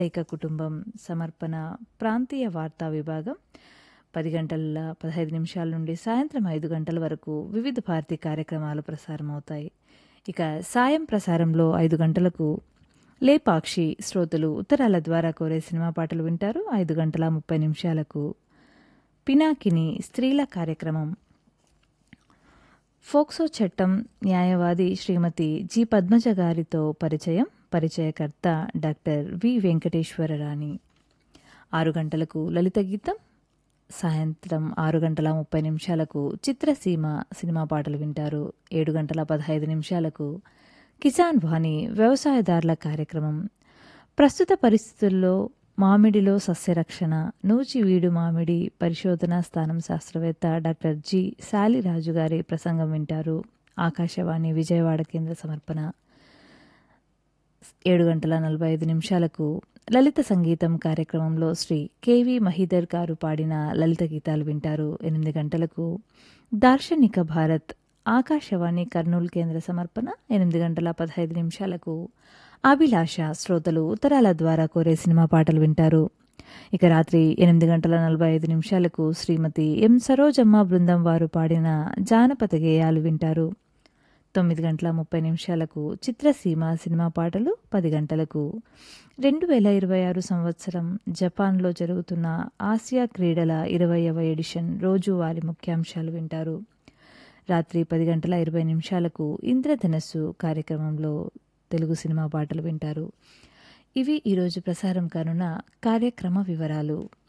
ఏక కుటుంబం సమర్పణ ప్రాంతీయ వార్తా విభాగం పది గంటల పదహైదు నిమిషాల నుండి సాయంత్రం ఐదు గంటల వరకు వివిధ భారతి కార్యక్రమాలు ప్రసారమవుతాయి ఇక సాయం ప్రసారంలో ఐదు గంటలకు లేపాక్షి శ్రోతలు ఉత్తరాల ద్వారా కోరే సినిమా పాటలు వింటారు ఐదు గంటల ముప్పై నిమిషాలకు పినాకిని స్త్రీల కార్యక్రమం ఫోక్సో చట్టం న్యాయవాది శ్రీమతి జి పద్మజ గారితో పరిచయం పరిచయకర్త డాక్టర్ వి వెంకటేశ్వరరాణి ఆరు గంటలకు లలిత గీతం సాయంత్రం ఆరు గంటల ముప్పై నిమిషాలకు చిత్రసీమ సినిమా పాటలు వింటారు ఏడు గంటల పదహైదు నిమిషాలకు కిసాన్ వాణి వ్యవసాయదారుల కార్యక్రమం ప్రస్తుత పరిస్థితుల్లో మామిడిలో సస్యరక్షణ నూచివీడు మామిడి పరిశోధనా స్థానం శాస్త్రవేత్త డాక్టర్ జి శాలిరాజు గారి ప్రసంగం వింటారు ఆకాశవాణి విజయవాడ కేంద్ర సమర్పణ ఏడు గంటల నలభై ఐదు నిమిషాలకు లలిత సంగీతం కార్యక్రమంలో శ్రీ కెవి మహీధర్ గారు పాడిన లలిత గీతాలు వింటారు ఎనిమిది గంటలకు దార్శనిక భారత్ ఆకాశవాణి కర్నూలు కేంద్ర సమర్పణ ఎనిమిది గంటల పదహైదు నిమిషాలకు అభిలాష శ్రోతలు ఉత్తరాల ద్వారా కోరే సినిమా పాటలు వింటారు ఇక రాత్రి ఎనిమిది గంటల నలభై ఐదు నిమిషాలకు శ్రీమతి ఎం సరోజమ్మ బృందం వారు పాడిన జానపద గేయాలు వింటారు తొమ్మిది గంటల ముప్పై నిమిషాలకు చిత్రసీమ సినిమా పాటలు పది గంటలకు రెండు వేల ఇరవై ఆరు సంవత్సరం జపాన్లో జరుగుతున్న ఆసియా క్రీడల ఇరవైవ ఎడిషన్ రోజువారీ ముఖ్యాంశాలు వింటారు రాత్రి పది గంటల ఇరవై నిమిషాలకు ఇంద్రధనస్సు కార్యక్రమంలో తెలుగు సినిమా పాటలు వింటారు ఇవి ఈరోజు ప్రసారం కానున్న కార్యక్రమ వివరాలు